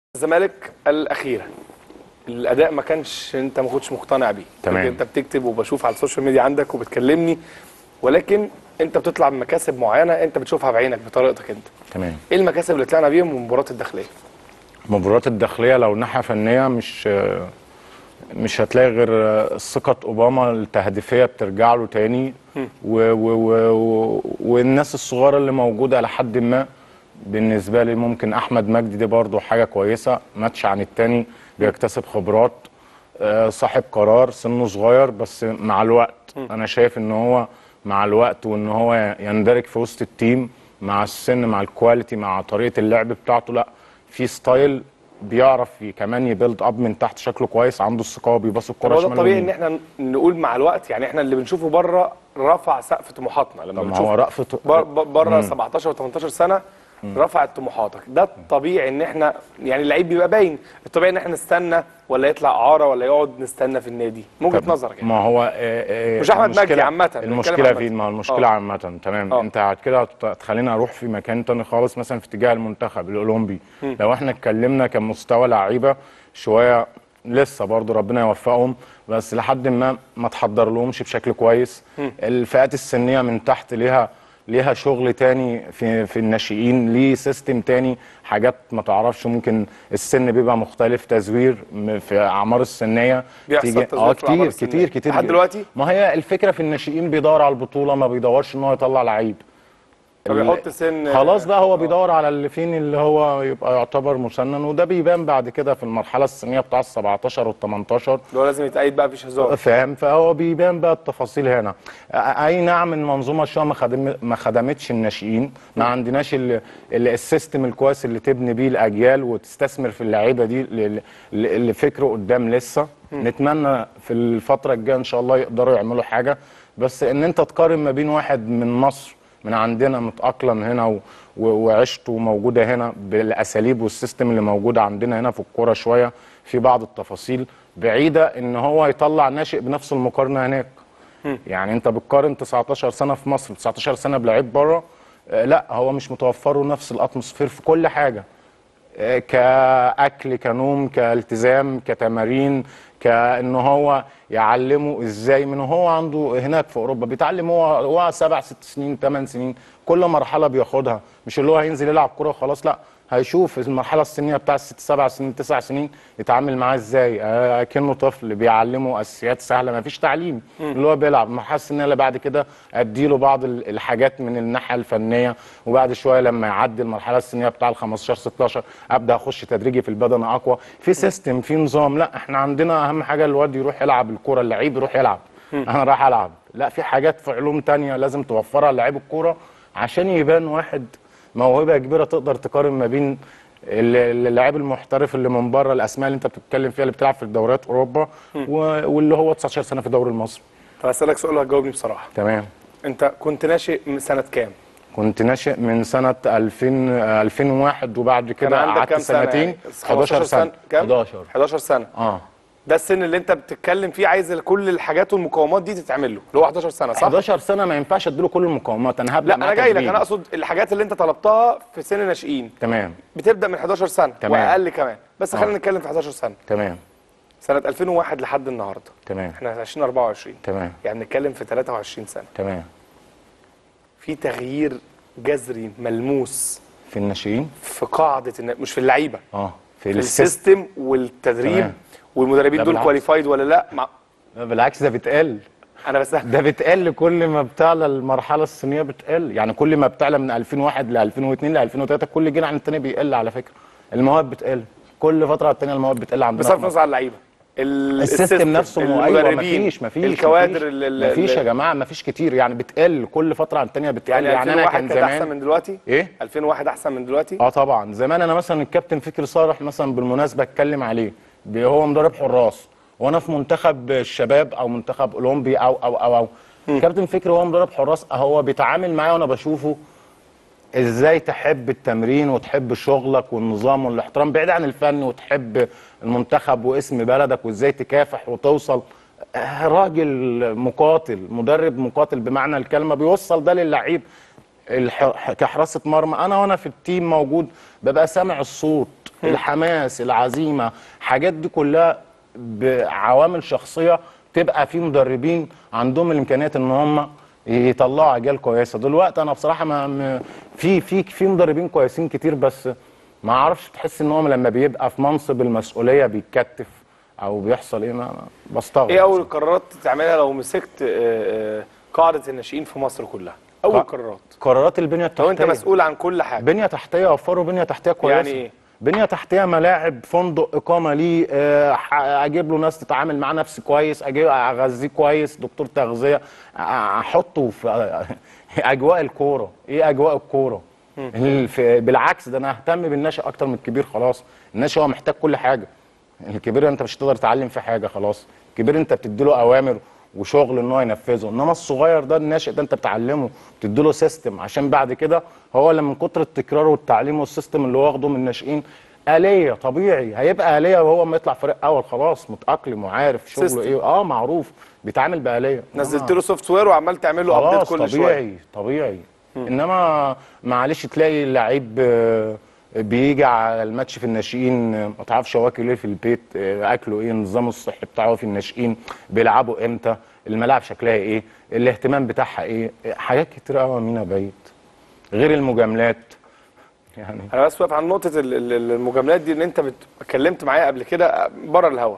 الزمالك الاخيره الاداء ما كانش انت ما كنتش مقتنع بيه تمام. انت بتكتب وبشوف على السوشيال ميديا عندك وبتكلمني ولكن انت بتطلع بمكاسب معينه انت بتشوفها بعينك بطريقتك انت تمام ايه المكاسب اللي طلعنا بيهم من مباراه الداخليه المباريات الداخليه لو ناحيه فنيه مش مش هتلاقي غير ثقه اوباما التهديفيه بترجع له تاني و و و و والناس الصغيره اللي موجوده لحد ما بالنسبه لي ممكن احمد مجدي دي برضو حاجه كويسه ماتش عن التاني بيكتسب خبرات آه، صاحب قرار سنه صغير بس مع الوقت انا شايف ان هو مع الوقت وان هو يندرج في وسط التيم مع السن مع الكواليتي مع طريقه اللعب بتاعته لا في ستايل بيعرف ي- كمان يبيلد اب من تحت شكله كويس عنده الثقه وبيباص طب الكوره هو ده شمال الطبيعي ويمين. ان احنا نقول مع الوقت يعني احنا اللي بنشوفه بره رفع سقف طموحاتنا لما طب ما بنشوف هو رأفت بره 17 و18 سنه رفعت طموحاتك ده الطبيعي ان احنا يعني اللعيب بيبقى باين الطبيعي ان احنا نستنى ولا يطلع اعاره ولا يقعد نستنى في النادي من وجهه طب نظرك يعني ما هو آه، آه، مش أحمد المشكلة- مجدي عامة، بنتكلم المشكله عامة. فين ما هو المشكله آه. عامه تمام آه. انت هت كده هت- هتخليني اروح في مكان تاني خالص مثلا في اتجاه المنتخب الاولمبي لو احنا اتكلمنا كمستوى لعيبه شويه لسه برضو ربنا يوفقهم بس لحد ما ما تحضر لهمش بشكل كويس الفئات السنيه من تحت ليها ليها شغل تاني في في الناشئين ليه سيستم تاني حاجات ما تعرفش ممكن السن بيبقى مختلف تزوير م- في اعمار السنيه بيحصل تيجي- تزوير اه في الأعمار كتير السنية. كتير كتير لحد دلوقتي؟ ما هي الفكره في الناشئين بيدور على البطوله ما بيدورش ان هو يطلع لعيب فبيحط سن خلاص بقى هو بيدور على اللي فين اللي هو يبقى يعتبر مسنن وده بيبان بعد كده في المرحله السنيه بتاع ال 17 وال 18 اللي هو لازم يتأيد بقى مفيش هزار فاهم فهو بيبان بقى التفاصيل هنا آ- اي نعم المنظومه شويه ما خدم ما خدمتش الناشئين ما عندناش ال- ال- السيستم الكويس اللي تبني بيه الاجيال وتستثمر في اللعيبه دي ل- ل- لفكره قدام لسه نتمنى في الفتره الجايه ان شاء الله يقدروا يعملوا حاجه بس ان انت تقارن ما بين واحد من مصر من عندنا متأقلم هنا و... و... وعشته موجودة هنا بالأساليب والسيستم اللي موجودة عندنا هنا في الكورة شوية في بعض التفاصيل بعيدة إن هو يطلع ناشئ بنفس المقارنة هناك يعني أنت بتقارن 19 سنة في مصر 19 سنة بلعيب بره آه، لا هو مش متوفر له نفس الأتموسفير في كل حاجة آه، كاكل كنوم كالتزام كتمارين كان هو يعلمه ازاي من هو عنده هناك في اوروبا بيتعلم هو هو سبع ست سنين ثمان سنين كل مرحله بياخدها مش اللي هو هينزل يلعب كوره وخلاص لا هيشوف المرحله السنيه بتاع الست سبع سنين تسع سنين يتعامل معاه ازاي آه، كأنه طفل بيعلمه اساسيات سهله ما فيش تعليم اللي هو بيلعب المرحله السنيه اللي بعد كده اديله بعض ال- الحاجات من الناحيه الفنيه وبعد شويه لما يعدي المرحله السنيه بتاع ال 15 16 ابدا اخش تدريجي في البدن اقوى في سيستم في نظام لا احنا عندنا اهم حاجه الواد يروح يلعب الكوره اللعيب يروح يلعب انا رايح العب لا في حاجات في علوم تانية لازم توفرها لعيب الكوره عشان يبان واحد موهبه كبيره تقدر تقارن ما بين ال- اللاعب المحترف اللي من بره الاسماء اللي انت بتتكلم فيها اللي بتلعب في دوريات اوروبا و- واللي هو 19 سنه في الدوري المصري طب هسألك سؤال وهتجاوبني بصراحة تمام انت كنت ناشئ من سنة كام؟ كنت ناشئ من سنه 2000 2001 وبعد كان كده عندك قعدت كام سنة سنتين يعني؟ 11 سنه كام؟ 11 11 سنة اه ده السن اللي انت بتتكلم فيه عايز كل الحاجات والمقومات دي تتعمل له اللي هو 11 سنة صح؟ 11 سنه ما ينفعش اديله كل المقاومات انا هبدا لا معاه انا جاي لك تدريجي. انا اقصد الحاجات اللي انت طلبتها في سن ناشئين تمام بتبدا من 11 سنه تمام. واقل كمان بس خلينا آه. نتكلم في 11 سنه تمام سنه 2001 لحد النهارده تمام احنا 2024 تمام يعني نتكلم في 23 سنه تمام في تغيير جذري ملموس في الناشئين في قاعده النا... مش في اللعيبه اه في في السيستم السيستم والتدريب تمام. والمدربين لا دول بالعكس. كواليفايد ولا لا مع... بالعكس ده بتقل انا بس ده بتقل كل ما بتعلى المرحله السنيه بتقل يعني كل ما بتعلى من 2001 ل 2002 ل 2003 كل جيل عن التاني بيقل على فكره المواهب بتقل كل فتره على التانيه المواهب بتقل عندنا بصرف في مصر. النظر عن اللعيبه ال- السيستم نفسه مو- ايوه المدربين مفيش مفيش الكوادر مفيش, ال- ال- مفيش يا ال- جماعه مفيش كتير يعني بتقل كل فتره عن التانيه بتقل يعني, يعني, انا 2001 كان كانت احسن زمان من دلوقتي ايه 2001 احسن من دلوقتي اه طبعا زمان انا مثلا الكابتن فكري صالح مثلا بالمناسبه اتكلم عليه بي- هو مدرب حراس وانا في منتخب الشباب او منتخب اولمبي او او او او كابتن فكري هو مدرب حراس هو بيتعامل معايا وانا بشوفه ازاي تحب التمرين وتحب شغلك والنظام والاحترام بعيد عن الفن وتحب المنتخب واسم بلدك وازاي تكافح وتوصل آه، راجل مقاتل مدرب مقاتل بمعنى الكلمه بيوصل ده للعيب الح... كحراسه مرمى انا وانا في التيم موجود ببقى سامع الصوت الحماس العزيمه حاجات دي كلها بعوامل شخصيه تبقى في مدربين عندهم الامكانيات ان هم يطلعوا اجيال كويسه دلوقتي انا بصراحه ما م- في في في مدربين كويسين كتير بس ما اعرفش تحس ان هو لما بيبقى في منصب المسؤوليه بيتكتف او بيحصل ايه ما ما- بستغرب ايه اول قرارات تعملها لو مسكت آه، آه، قاعده الناشئين في مصر كلها اول قا- قرارات قرارات البنيه التحتيه لو انت مسؤول عن كل حاجه بنيه تحتيه وفروا بنيه تحتيه كويسه يعني إيه؟ بنيه تحتيه ملاعب فندق اقامه ليه آه، ح- اجيب له ناس تتعامل معاه نفسي كويس اجيب اغذيه كويس دكتور تغذيه أ- احطه في اجواء الكوره ايه اجواء الكوره ال- في- بالعكس ده انا اهتم بالناشئ اكتر من الكبير خلاص الناشئ هو محتاج كل حاجه الكبير انت مش هتقدر تعلم في حاجه خلاص الكبير انت بتديله اوامر وشغل ان هو ينفذه انما الصغير ده الناشئ ده انت بتعلمه بتديله سيستم عشان بعد كده هو لما من كتر التكرار والتعليم والسيستم اللي واخده من الناشئين آلية طبيعي هيبقى آلية وهو ما يطلع فريق أول خلاص متأقلم وعارف شغله سيستم. إيه اه معروف بيتعامل بآلية نزلت له سوفت وير وعمال تعمل له ابديت خلاص كل شويه طبيعي طبيعي انما معلش تلاقي اللعيب آه، بيجي على الماتش في الناشئين آه، ما تعرفش هو واكل ايه في البيت آه، اكله ايه نظامه الصحي بتاعه في الناشئين بيلعبوا امتى الملاعب شكلها ايه الاهتمام بتاعها ايه آه، حاجات كتير قوي مينا بعيد غير المجاملات يعني انا بس واقف عن نقطه ال- ال- ال- المجاملات دي ان انت بت- اتكلمت معايا قبل كده بره الهوا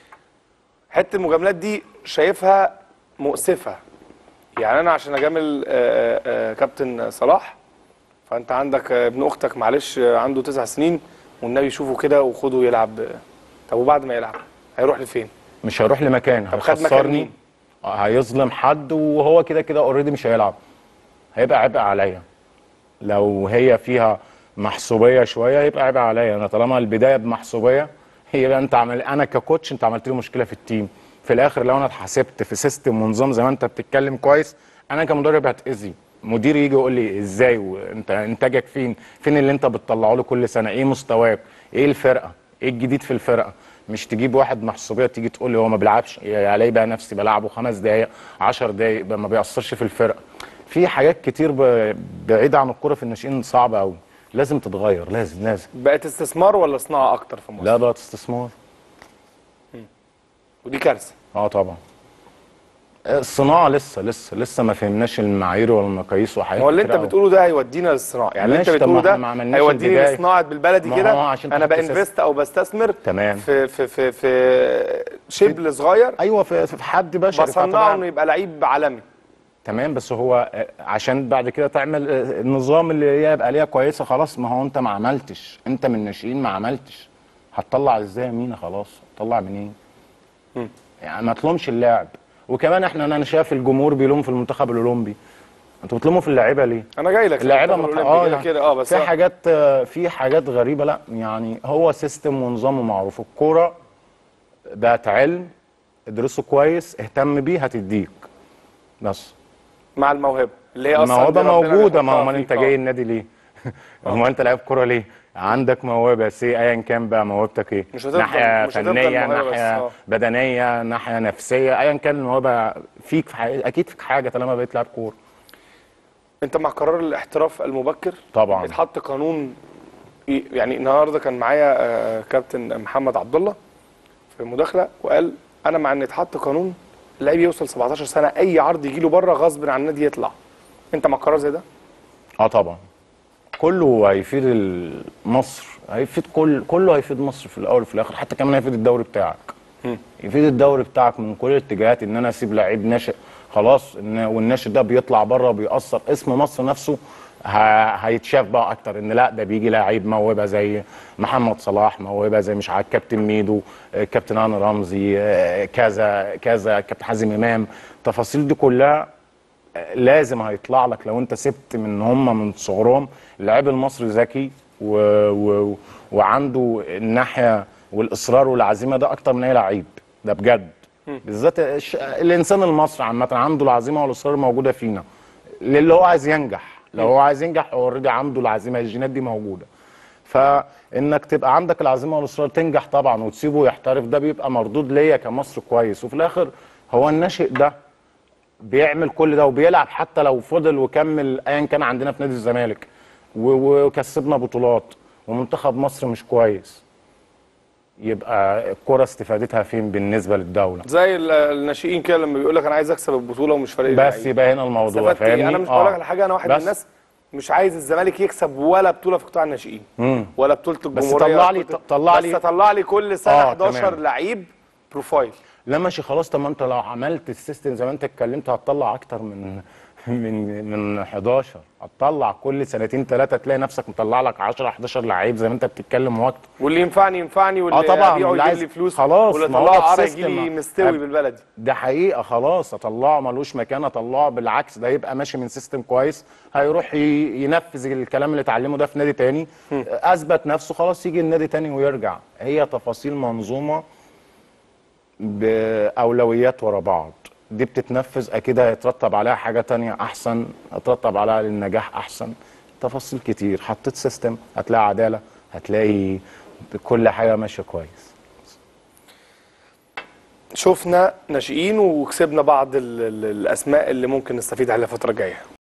حته المجاملات دي شايفها مؤسفه يعني انا عشان اجامل آه، آه، كابتن صلاح فانت عندك آه، ابن اختك معلش آه، عنده تسع سنين والنبي يشوفه كده وخده يلعب آه، طب وبعد ما يلعب هيروح لفين مش هيروح لمكان طب خد مكان هيخسرني مين؟ آه، هيظلم حد وهو كده كده اوريدي مش هيلعب هيبقى عبء عليا لو هي فيها محسوبيه شويه يبقى عبء عليا انا طالما البدايه بمحسوبيه يبقى انت عمل انا ككوتش انت عملت لي مشكله في التيم في الاخر لو انا اتحاسبت في سيستم ونظام زي ما انت بتتكلم كويس انا كمدرب هتاذي مدير يجي يقول لي ازاي وانت انتاجك فين فين اللي انت بتطلعه له كل سنه ايه مستواك ايه الفرقه ايه الجديد في الفرقه مش تجيب واحد محسوبيه تيجي تقول لي هو ما بيلعبش علي بقى نفسي بلعبه خمس دقائق 10 دقائق بقى ما بيأثرش في الفرقه في حاجات كتير ب- بعيده عن الكوره في الناشئين صعبه قوي لازم تتغير لازم لازم بقت استثمار ولا صناعه اكتر في مصر لا بقى استثمار ودي كارثه اه طبعا الصناعه لسه لسه لسه ما فهمناش المعايير ولا المقاييس وحاجات هو اللي انت كتير أوي. بتقوله ده هيودينا للصناعه يعني اللي انت ماشي، طب ما بتقوله احنا ده ما عملناش هيوديني البداية. لصناعه بالبلدي ما كده هو عشان انا تحط بانفست او بستثمر تمام. في في في في شبل صغير ايوه في, في حد بشري بصنعه فطبعاً- انه يبقى لعيب عالمي تمام بس هو آه، عشان بعد كده تعمل آه، النظام اللي هي يبقى ليها كويسه خلاص ما هو انت ما عملتش انت من الناشئين ما عملتش هتطلع ازاي يا مينا خلاص هتطلع منين يعني ما تلومش اللاعب وكمان احنا انا شايف الجمهور بيلوم في المنتخب الاولمبي انتوا بتلوموا في اللعيبه ليه انا جاي لك في اللعيبه المنتخب مت... الأولمبي اه كده يعني كده اه بس في حاجات آه، في حاجات غريبه لا يعني هو سيستم ونظام معروف الكوره بقت علم ادرسه كويس اهتم بيه هتديك بس مع الموهبه اللي هي اصلا الموهبه دي ربنا موجوده ما بيحطها هو امال فيك. انت آه. جاي النادي ليه؟ امال انت لعيب كوره ليه؟ عندك موهبه سي ايا كان بقى موهبتك ايه؟ مش هتفضل- ناحيه مش هتفضل فنيه موهبة بس، ناحيه آه. بدنيه ناحيه نفسيه ايا كان الموهبه فيك في حاجة اكيد فيك حاجه طالما بقيت لاعب كوره انت مع قرار الاحتراف المبكر طبعا اتحط قانون ي- يعني النهارده كان معايا آه، كابتن محمد عبد الله في مداخله وقال انا مع ان يتحط قانون اللعيب يوصل 17 سنه اي عرض يجي له بره غصب عن النادي يطلع انت مع قرار زي ده اه طبعا كله هيفيد ال- مصر هيفيد كل كله هيفيد مصر في الاول وفي الاخر حتى كمان هيفيد الدوري بتاعك يفيد الدوري بتاعك من كل الاتجاهات ان انا اسيب لعيب ناشئ خلاص إن والناشئ ده بيطلع بره بيأثر اسم مصر نفسه ه- هيتشاف بقى اكتر ان لا ده بيجي لعيب موهبه زي محمد صلاح موهبه زي مش عارف كابتن ميدو آه، كابتن هاني رمزي آه، كذا كذا كابتن حازم امام التفاصيل دي كلها لازم هيطلع لك لو انت سبت من هم من صغرهم اللاعب المصري ذكي و... و... وعنده الناحيه والاصرار والعزيمه ده اكتر من اي لعيب ده بجد بالذات الش... الانسان المصري عامه عنده العزيمه والاصرار موجوده فينا للي هو عايز ينجح لو هو عايز ينجح هو اوريدي عنده العزيمه الجينات دي موجوده فانك تبقى عندك العزيمه والاصرار تنجح طبعا وتسيبه يحترف ده بيبقى مردود ليا كمصر كويس وفي الاخر هو الناشئ ده بيعمل كل ده وبيلعب حتى لو فضل وكمل ايا كان عندنا في نادي الزمالك و- وكسبنا بطولات ومنتخب مصر مش كويس يبقى الكرة استفادتها فين بالنسبة للدولة زي ال- الناشئين كده لما بيقول لك انا عايز اكسب البطوله ومش فارق لي بس اللعيب. يبقى هنا الموضوع استفدت ايه فاهمني انا مش آه. بقول لك على حاجه انا واحد من بس الناس مش عايز الزمالك يكسب ولا بطوله في قطاع الناشئين ولا بطوله الجمهوريه طلع ولا لي- بطولة- طلع بس لي- طلع لي كل سنه آه، 11 تمام. لعيب بروفايل لا ماشي خلاص طب ما انت لو عملت السيستم زي ما انت اتكلمت هتطلع اكتر من من من 11 هتطلع كل سنتين ثلاثه تلاقي نفسك مطلع لك 10 11 لعيب زي ما انت بتتكلم وقت واللي ينفعني ينفعني واللي آه طبعاً، ابيعه واللي يجيب عايز- لي فلوس خلاص، واللي ما هو طلعه عرق السيستم يجي لي مستوي أب- بالبلدي ده حقيقه خلاص اطلعه ملوش مكان اطلعه بالعكس ده يبقى ماشي من سيستم كويس هيروح ي- ينفذ الكلام اللي اتعلمه ده في نادي تاني اثبت نفسه خلاص يجي النادي تاني ويرجع هي تفاصيل منظومه باولويات ورا بعض دي بتتنفذ اكيد هيترتب عليها حاجه تانية احسن هيترتب عليها النجاح احسن تفاصيل كتير حطيت سيستم هتلاقي عداله هتلاقي كل حاجه ماشيه كويس شفنا ناشئين وكسبنا بعض ال- ال- الاسماء اللي ممكن نستفيد عليها الفتره الجايه